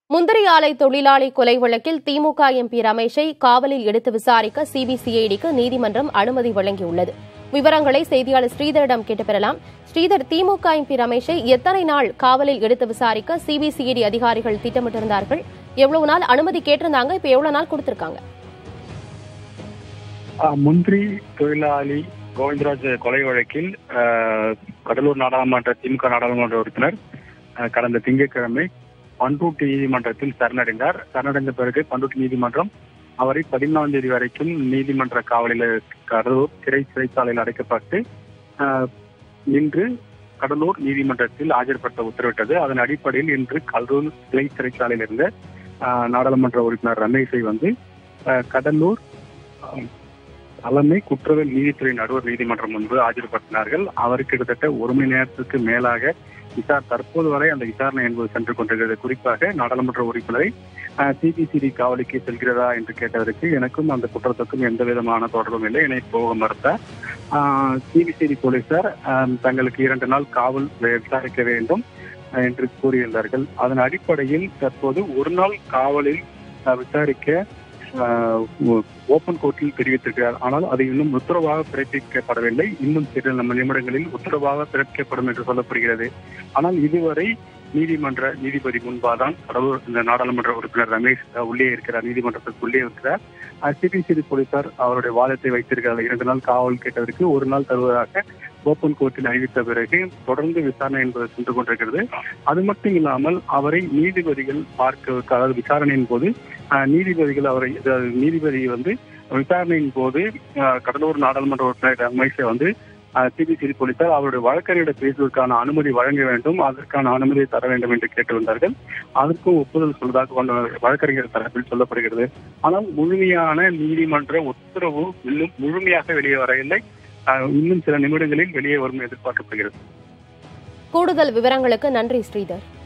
முந்திரி ஆலை தொழிலாளி கொலை வழக்கில் திமுக எம்பி ரமேஷை காவலில் எடுத்து விசாரிக்க சிபிசிஐடிக்கு நீதிமன்றம் அனுமதி வழங்கியுள்ளது விவரங்களை செய்தியாளர் ஸ்ரீதரிடம் கேட்டு பெறலாம் ஸ்ரீதர் திமுக எம்பி ரமேஷை எத்தனை நாள் காவலில் எடுத்து விசாரிக்க சிபிசிஐடி அதிகாரிகள் திட்டமிட்டிருந்தார்கள் எவ்வளவு நாள் அனுமதி கேட்டிருந்தாங்க இப்ப எவ்வளவு நாள் கொடுத்திருக்காங்க ஆஹ் முந்திரி தொழிலாளி கோவிந்தராஜ் கொலை வழக்கில் ஆஹ், கடலூர் நாடாளுமன்ற திமுக நாடாளுமன்ற உறுப்பினர் ஆஹ், கடந்த திங்கட்கிழமை பண்ருட்டி நீதிமன்றத்தில் சரணடைந்தார் சரணடைந்த பிறகு பண்ருட்டி நீதிமன்றம் அவரை பதினாலாம் தேதி வரைக்கும் நீதிமன்ற காவலில் கடலூர் சிறை சிறைச்சாலையில் அடைக்கப்பட்டு ஆஹ், இன்று கடலூர் நீதிமன்றத்தில் ஆஜர்படுத்த உத்தரவிட்டது அதன் அடிப்படையில் இன்று கடலூர் சிறை சிறைச்சாலையில் இருந்த ஆஹ், நாடாளுமன்ற உறுப்பினர் ரமேஷை வந்து ஆஹ், கடலூர் ஆஹ், தலைமை குற்றவியல் நீதித்துறை நடுவர் நீதிமன்றம் முன்பு ஆஜர்படுத்தினார்கள் அவர் கிட்டத்தட்ட ஒரு மணி நேரத்துக்கு மேலாக விசார் தற்போது வரை அந்த விசாரணை என்பது சென்று கொண்டிருக்கிறது குறிப்பாக நாடாளுமன்ற உறுப்பினரை சிபிசிடி காவலுக்கு செல்கிறதா என்று கேட்டதற்கு எனக்கும் அந்த குற்றத்துக்கும் எந்த விதமான தொடர்பும் இல்லை என்னை போக மறுத்தார் சிபிசிடி போலீசார் ஆஹ், தங்களுக்கு இரண்டு நாள் காவல் விசாரிக்க வேண்டும் ஆஹ், என்று கூறியிருந்தார்கள் அதன் அடிப்படையில் தற்போது ஒரு நாள் காவலில் ஆஹ், விசாரிக்க ஓபன் கோர்ட்டில் தெரிவித்திருக்கிறார் ஆனால் அது இன்னும் உத்தரவாக பிறப்பிக்கப்படவில்லை இன்னும் சில நம்ம நிமிடங்களில் உத்தரவாக பிறப்பிக்கப்படும் என்று சொல்லப்படுகிறது ஆனால் இதுவரை நீதிமன்ற நீதிபதி முன்பாதான் கடலூர் இந்த நாடாளுமன்ற உறுப்பினர் ரமேஷ் அஹ், உள்ளே இருக்கிறார் நீதிமன்றத்துக்கு உள்ளே இருக்கிறார் சிபிசிடி போலீசார் அவருடைய வாதத்தை வைத்திருக்கிறார்கள் இரண்டு நாள் காவல் கேட்டதற்கு ஒரு நாள் தருவதாக ஓபன் கோர்ட்டில் அறிவித்த பிறகு தொடர்ந்து விசாரணை என்பது சென்று கொண்டிருக்கிறது அது மட்டும் இல்லாமல் அவரை நீதிபதிகள் பார்க்க அதாவது விசாரணையின் போது ஆஹ், நீதிபதிகள் அவரை அதாவது நீதிபதி வந்து விசாரணையின் போது ஆஹ், கடலூர் நாடாளுமன்ற உறுப்பினர் ரமேஷை வந்து சிபிசிடி போலீசார் அவருடைய வழக்கறிஞரிடம் பேசுவதற்கான அனுமதி வழங்க வேண்டும் அதற்கான அனுமதியை தர வேண்டும் என்று கேட்டு வந்தார்கள் அதற்கும் ஒப்புதல் சொல்வதாக கொண்ட வழக்கறிஞர் தரப்பில் சொல்லப்படுகிறது ஆனால் முழுமையான நீதிமன்ற உத்தரவு இன்னும் முழுமையாக வெளியே வரவில்லை ஆஹ், இன்னும் சில நிமிடங்களில் வெளியே வரும் எதிர்பார்க்கப்படுகிறது கூடுதல் விவரங்களுக்கு நன்றி ஸ்ரீதர்